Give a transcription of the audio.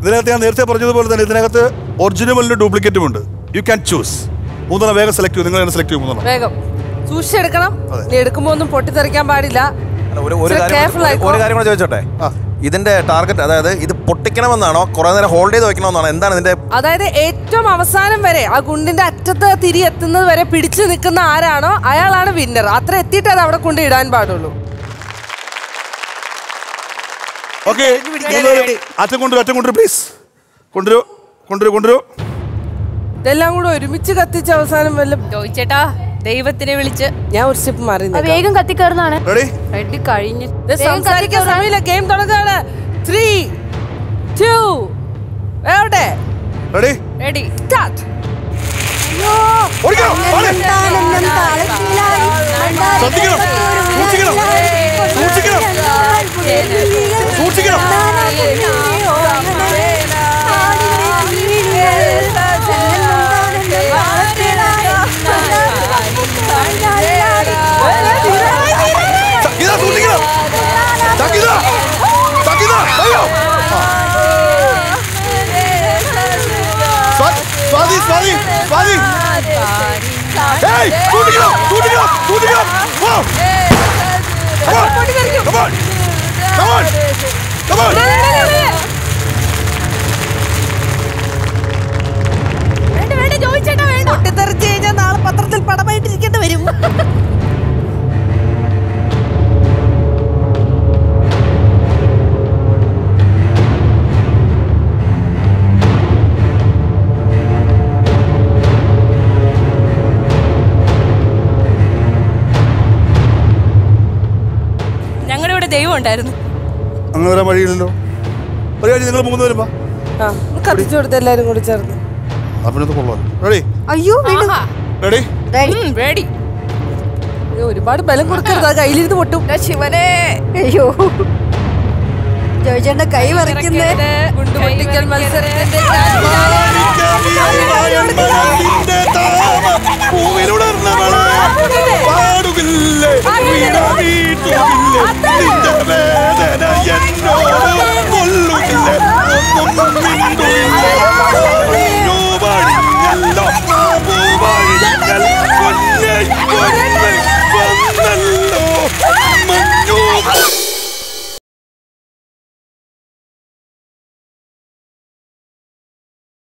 ഇതിനകത്ത് ഞാൻ നേരത്തെ പറഞ്ഞതുപോലെ തന്നെ ഇതിനകത്ത് ഒറിജിനലും ഡ്യൂപ്ലിക്കേറ്റും ഉണ്ട് യു ക്യാൻ ചൂസ് മൂന്നെണ്ണം വേഗം സെലക്ട് ചെയ്യും നിങ്ങൾ തന്നെ സെലക്ട് ചെയ്യും മൂന്നെണ്ണം വേഗം സൂക്ഷിച്ചെടുക്കണം അതെ. നീ എടുക്കുമ്പോ ഒന്നും പൊട്ടിത്തെറിക്കാൻ പാടില്ല അല്ല, ഒരു ഒരു ഇച്ചിരി കാര്യം careful കൂടെ- ആയിക്കോ. ഒരു കാര്യം കൂടെ ചോദിച്ചോട്ടെ ആ. ഇതിന്റെ ടാർഗറ്റ് അതായത് ഇത് പൊട്ടിക്കണമെന്നാണോ കുറെ നേരം ഹോൾഡ് ചെയ്ത് വെക്കണമെന്നാണോ എന്താണ് ഇതിന്റെ അതായത് ഏറ്റവും അവസാനം വരെ ആ ഗുണ്ടിന്റെ അറ്റത്ത് തിരി എത്തുന്നത് വരെ പിടിച്ചു നിൽക്കുന്ന ആരാണോ അയാളാണ് വിന്നർ അത്ര എത്തിയിട്ട് അത് അവിടെ കൊണ്ട് ഇടാൻ പാടുള്ളൂ ഓക്കെ അറ്റം കൊണ്ടുവരും അറ്റം കൊണ്ടുവരും പ്ലീസ് കൊണ്ടുവരൂ കൊണ്ടുവരൂ കൊണ്ടുവരൂ ഇതെല്ലാം കൂടെ ഒരുമിച്ച് കത്തിച്ച് അവസാനം വല്ല ചോദിച്ചേട്ടാ ദൈവത്തിനെ വിളിച്ച് ഞാൻ ഒരു സ്റ്റെപ്പ് മാറി അത് നിൽക്കാം. വേഗം കത്തിക്കയറുന്നതാണ് റെഡി റെഡി കഴിഞ്ഞ് ദേ സംസാരിക്കാൻ സമയമില്ല ഗെയിം തുടങ്ങുകയാണ് ത്രീ ടു എവിടെ റെഡി റെഡി സ്റ്റാർട്ട് ഓടിക്കണം ഓടി. ശ്രദ്ധിക്കണം സൂക്ഷിക്കണം സൂക്ഷിക്കണം സൂക്ഷിക്കണം സക്കീത സൂക്ഷിക്കണം സക്കീത സക്കീത അയ്യോ സ്വാ- സ്വാതി സ്വാതി സ്വാതി ഏയ് സൂക്ഷിക്കണം സൂക്ഷിക്കണം സൂക്ഷിക്കണം ഓ Come on! Come on! Come on! Come on! വേണ്ട വേണ്ട ചോദിച്ചേട്ടാ വേണ്ട പൊട്ടിത്തെറിച്ച് കഴിഞ്ഞാൽ നാളെ പത്രത്തിൽ പടമായിട്ടിരിക്കേണ്ടി വരും ഞങ്ങളുടെ ഇവിടെ ദൈവം ഉണ്ടായിരുന്നു അങ്ങനെ വരാൻ വഴിയില്ലല്ലോ ഒരു കാര്യം നിങ്ങൾ മൂന്ന് പേരും വാ ആ കത്തിച്ചു കൊടുത്ത് എല്ലാരും കൂടി ചേർന്ന് അഭിനന്ദ കൊള്ളാം റെഡി അയ്യോ വീണ്ടും റെഡി റെഡി അയ്യോ, ഒരുപാട് ബലം കൊടുക്കരുത് അത് കയ്യിലിരുന്ന് പൊട്ടും ശിവനെ അയ്യോ ചോദിച്ചേട്ട കൈ വരയ്ക്കുന്നേ ഗുണ്ടുപൊട്ടിക്കൽ മത്സരത്തിന്റെ പൂവിലുടർന്നവളെ